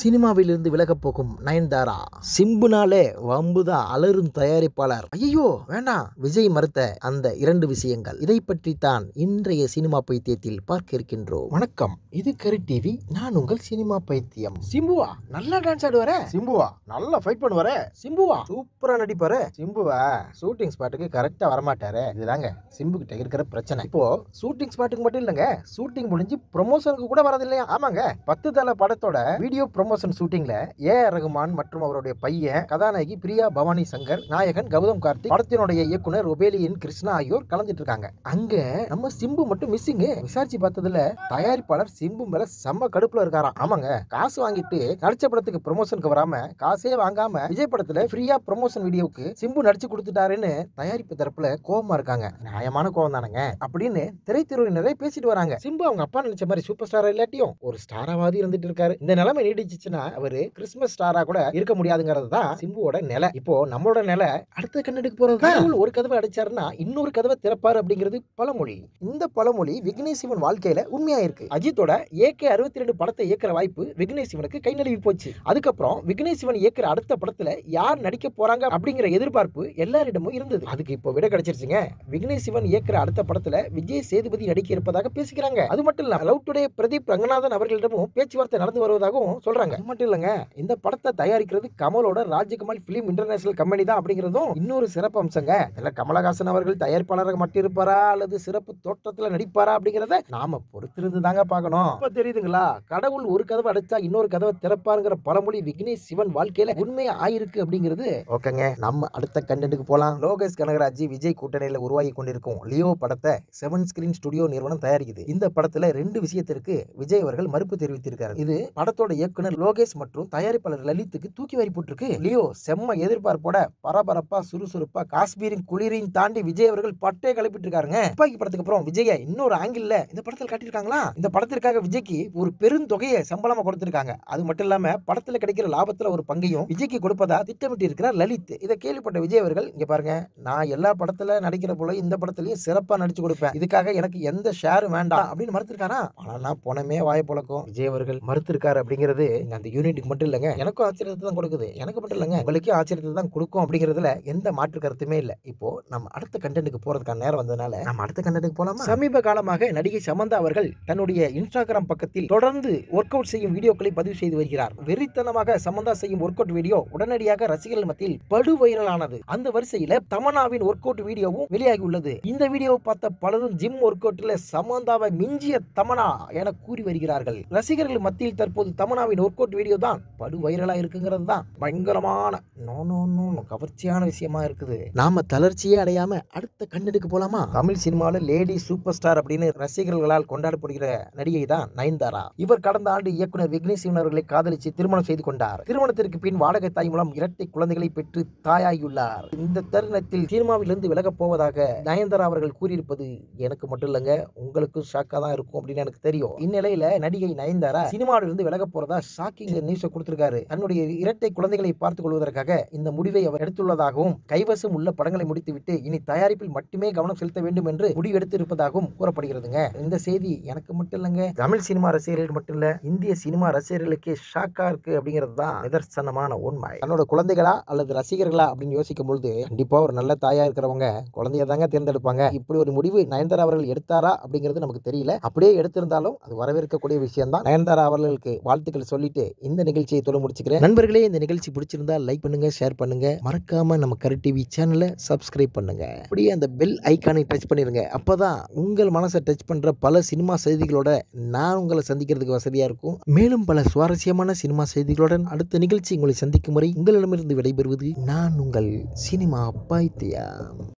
சினிமாவிலிருந்து விலகப் போகும் நயன்தாரா சிம்புனாலே வம்புதா அலரும் தயாரிப்பாளர் ஐயோ வேண்டாம் விஜய் மறுத்த அந்த இரண்டு விஷயங்கள் இதை பற்றி தான் இன்றைய சினிமா பைத்தியத்தில் பார்க்க இருக்கின்றோம் வணக்கம் இது கரு டிவி நான் உங்கள் சினிமா பைத்தியம் சிம்புவா நல்லா டான்ஸ் ஆடுவார சிம்புவா நல்லா ஃபைட் பண்ணுவார சிம்புவா சூப்பரா நடிப்பாரு சிம்புவா ஷூட்டிங் ஸ்பாட்டுக்கு கரெக்டா வரமாட்டாரு இதுதாங்க சிம்பு கிட்ட இருக்கிற பிரச்சனை இப்போ ஷூட்டிங் ஸ்பாட்டுக்கு மட்டும் இல்லைங்க ஷூட்டிங் முடிஞ்சு ப்ரொமோஷனுக்கு கூட வரது இல்லையா ஆமாங்க பத்து தல படத்தோட வீடியோ ப்ரொமோஷன் ஷூட்டிங்ல ஏ ஆர் ரகுமான் மற்றும் அவருடைய பையன் கதாநாயகி பிரியா பவானி சங்கர் நாயகன் கௌதம் கார்த்திக் படத்தினுடைய இயக்குனர் ஒபேலியன் கிருஷ்ணா ஆகியோர் கலந்துட்டு இருக்காங்க அங்க நம்ம சிம்பு மட்டும் மிஸ்ஸிங் விசாரிச்சு பார்த்ததுல தயாரிப்பாளர் சிம்பு மேல செம்ம கடுப்புல இருக்காராம் ஆமாங்க காசு வாங்கிட்டு நடிச்ச படத்துக்கு ப்ரொமோஷனுக்கு வராம காசே வாங்காம விஜய் படத்துல ஃப்ரீயா ப்ரொமோஷன் வீடியோக்கு சிம்பு நடிச்சு கொடுத்துட்டாருன்னு தயாரிப்பு தரப்புல கோவமா இருக்காங்க நியாயமான கோவம் தானங்க அப்படின்னு திரைத்துறையினரே பேசிட்டு வராங்க சிம்பு அவங்க அப்பா நினைச்ச மாதிரி சூப்பர் ஸ்டாரா இல்லாட்டியும் ஒரு ஸ்டாராவாதி இருந்துட்டு இருக்காரு இந்த நிலைமை நீடிச்சுச்சுன்னா அவரு கிறிஸ்துமஸ் ஸ்டாரா கூட இருக்க முடியாதுங்கிறது தான் சிம்புவோட நிலை இப்போ நம்மளோட நிலை அடுத்த கண்ணெடுக்க போறது கடவுள் ஒரு கதவை அடைச்சாருன்னா இன்னொரு கதவை திறப்பாரு அப்படிங்கிறது பழமொழி இந்த பழமொழி விக்னேஷ் சிவன் வாழ்க்கையில உண்மையா இருக்கு அஜித்தோட ஏகே அறுபத்தி ரெண்டு படத்தை இயக்குற வாய்ப்பு விக்னேஷ் சிவனுக்கு கை நழுவி போச்சு அதுக்கப்புறம் விக்னேஷ் சிவன் இயக்குற அடுத்த படத்துல யார் நடிக்க போறாங்க அப்படிங்கிற எதிர்பார்ப்பு எல்லாரிடமும் இருந்தது அதுக்கு இப்போ விட கிடைச்சிருச்சுங்க விக்னேஷ் சிவன் இயக்குற அடுத்த படத்துல விஜய் சேதுபதி நடிக்க இருப்பதாக பேசிக்கிறாங்க அது மட்டும் இல்ல லவ் டுடே பிரதீப் ரங்கநாதன் அவர்களிடமும் பேச்சுவார்த்தை நடந்து வருவதாகவும் சொல்றாங்க அது மட்டும் இல்லங்க இந்த படத்தை தயாரிக்கிறது கமலோட ராஜ்கமல் பிலிம் இன்டர்நேஷனல் கம்பெனி தான் அப்படிங்கிறதும் இன்னொரு சிறப்பு அம்சங்க இல்ல கமலஹாசன் அவர்கள் தயாரிப்பாளராக மட்டும் இருப்பாரா அல்லது சிறப்பு தோற்றத்துல நடிப்பாரா அப்படிங்கிறத நாம பொறுத்திருந்து தாங்க பார்க்கணும் இப்ப தெரியுதுங்களா கடவுள் ஒரு கதவை அடைச்சா இன்னொரு கதவை திறப்பாருங்கிற பழமொழி விக்னேஷ் சிவன் வாழ்க்கையில உண்மையா ஆயிருக்கு அப்படிங்கிறது ஓகேங்க நம்ம அடுத்த கண்டென்ட்டுக்கு போலாம் லோகேஷ் கனகராஜ் விஜய் கூட்டணியில உருவாகி கொண்டிருக்கும் லியோ படத்தை செவன் ஸ்கிரீன் ஸ்டுடியோ நிறுவனம் தயாரிக்குது இந்த படத்துல ரெண்டு விஷயத்திற்கு விஜய் அவர்கள் மறுப்பு தெரிவித்திருக்காரு இது படத்தோட இயக்குனர் லோகேஷ் மற்றும் தயாரிப்பாளர் லலித்துக்கு தூக்கி வாரி போட்டிருக்கு லியோ செம்ம எதிர்பார்ப்போட பரபரப்பா சுறுசுறுப்பா காஷ்மீரின் குளிரையும் தாண்டி விஜய் அவர்கள் பட்டே கிளப்பிட்டு இருக்காருங்க துப்பாக்கி படத்துக்கு அப்புறம் விஜய இன்னொரு ஆங்கிள் இந்த படத்தில் காட்டியிருக்காங்களா இந்த படத்திற்காக விஜய்க்கு ஒரு பெருந்தொகையை சம்பளமா கொடுத்திருக்காங்க அது மட்டும் இல்லாம படத்துல கிடைக்கிற லாபத்துல ஒரு பங்கையும் விஜய்க்கு கொடுப்பதா திட்டமிட்டு இருக்கிறார் லலித் இதை கேள்விப்பட்ட விஜய் அவர்கள் இங்க பாருங்க நான் எல்லா படத்துல நடிக்கிற போல இந்த படத்துலயும் சிறப்பா நடிச்சு கொடுப்பேன் இதுக்காக எனக்கு எந்த ஷேரும் வேண்டாம் அப்படின்னு மறுத்திருக்காரா ஆனா போனமே வாய பழக்கம் விஜய் அவர்கள் மறுத்திருக்காரு அப்படிங்கிறது இங்க அந்த யூனிட்டுக்கு மட்டும் இல்லைங்க எனக்கும் ஆச்சரியத்தை தான் கொடுக்குது எனக்கு மட்டும் இல்லைங்க உங்களுக்கே ஆச்சரியத்தை தான் கொடுக்கும் அப்படிங்கிறதுல எந்த மாற்று கருத்துமே இல்லை இப்போ நம்ம அடுத்த கண்டென்ட்டுக்கு போறதுக்கான நேரம் வந்ததுனால நம்ம அடுத்த கண்டென்ட்டுக்கு போலாமா சமீப காலமாக நடிகை சமந்தா அவர்கள் தன்னுடைய இன்ஸ்டாகிராம் பக்கத்தில் தொடர்ந்து ஒர்க் அவுட் செய்யும் வீடியோக்களை பதிவு செய்து வருகிறார் வெறித்தனமாக சமந்தா செய்யும் ஒர்க் அவுட் வீடியோ உடனடியாக ரசிகர்கள் மத்தியில் படு வைரலானது அந்த வரிசையில தமனாவின் ஒர்க் அவுட் வீடியோவும் வெளியாகி உள்ளது இந்த வீடியோவை பார்த்த பலரும் ஜிம் ஒர்க் அவுட்ல சமந்தாவை மிஞ்சிய தமனா என கூறி வருகிறார்கள் ரசிகர்கள் மத்தியில் தற்போது தமனாவின் ஒர்க் அவுட் வீடியோ தான் படு வைரலா இருக்குங்கிறது தான் பயங்கரமான நோ நோ நோ கவர்ச்சியான விஷயமா இருக்குது நாம தளர்ச்சியே அடையாம அடுத்த கண்டெடுக்கு போலாமா தமிழ் சினிமாவில் லேடி சூப்பர் ஸ்டார் அப்படின்னு ரசிகர்களால் கொண்டாடப்படுகிற நடிகை தான் நயன்தாரா இவர் கடந்த ஆண்டு இயக்குனர் விக்னேஷ் சிவன் அவர்களை காதலிச்சு திருமணம் செய்து கொண்டார் திருமணத்திற்கு பின் வாடகை தாய் மூலம் இரட்டை குழந்தைகளை பெற்று தாயாகியுள்ளார் இந்த தருணத்தில் சினிமாவிலிருந்து விலகப் போவதாக நயன்தாரா அவர்கள் கூறியிருப்பது எனக்கு மட்டும் இல்லைங்க உங்களுக்கும் ஷாக்கா தான் இருக்கும் அப்படின்னு எனக்கு தெரியும் இந்நிலையில நடிகை நயன்தாரா சினிமாவிலிருந்து விலக போறதா ஷாக்கிங் நியூஸை கொடுத்திருக்காரு தன்னுடைய இரட்டை குழந்தைகளை பார்த்துக் கொள்வதற்காக இந்த முடிவை அவர் எடுத்துள்ளதாகவும் கைவசம் உள்ள படங்களை முடித்துவிட்டு இனி தயாரிப்பில் மட்டுமே கவனம் செலுத்த வேண்டும் என்று முடிவெடுத்து இருப்பதாகவும் கூறப்படுகிறதுங்க இந்த செய்தி எனக்கு மட்டும் இல்லைங்க தமிழ் சினிமா ரசிகர்கள் மட்டும் இல்ல இந்திய சினிமா ரசிகர்களுக்கே ஷாக்கா இருக்கு அப்படிங்கிறது தான் நிதர்சனமான உண்மை தன்னோட குழந்தைகளா அல்லது ரசிகர்களா அப்படின்னு யோசிக்கும் பொழுது கண்டிப்பா ஒரு நல்ல தாயா இருக்கிறவங்க குழந்தைய தாங்க தேர்ந்தெடுப்பாங்க இப்படி ஒரு முடிவு நயன்தாரா அவர்கள் எடுத்தாரா அப்படிங்கிறது நமக்கு தெரியல அப்படியே எடுத்திருந்தாலும் அது வரவேற்கக்கூடிய விஷயம் தான் நயன்தாரா அவர்களுக்கு வாழ்த்துக்கள் சொல்லிட்டு இந்த நிகழ்ச்சியை தொலை முடிச்சுக்கிறேன் நண்பர்களே இந்த நிகழ்ச்சி பிடிச்சிருந்தா லைக் பண்ணுங்க ஷேர் பண்ணுங்க மறக்காம நம்ம கரு டிவி சேனலை சப்ஸ்கிரைப் பண்ணுங்க அப்படியே அந்த பெல் ஐக்கானை டச் பண்ணிருங்க அப்பதான் உங்கள் மனசை டச் பண்ற பல சினிமா செய்திகளோட நான் உங்களை சந்திக்கிறதுக்கு வசதியா இருக்கும் மேலும் பல சுவாரஸ்யமான சினிமா செய்திகளுடன் அடுத்த நிகழ்ச்சி உங்களை சந்திக்கும் வரை உங்களிடமிருந்து விடைபெறுவது நான் உங்கள் சினிமா பைத்தியா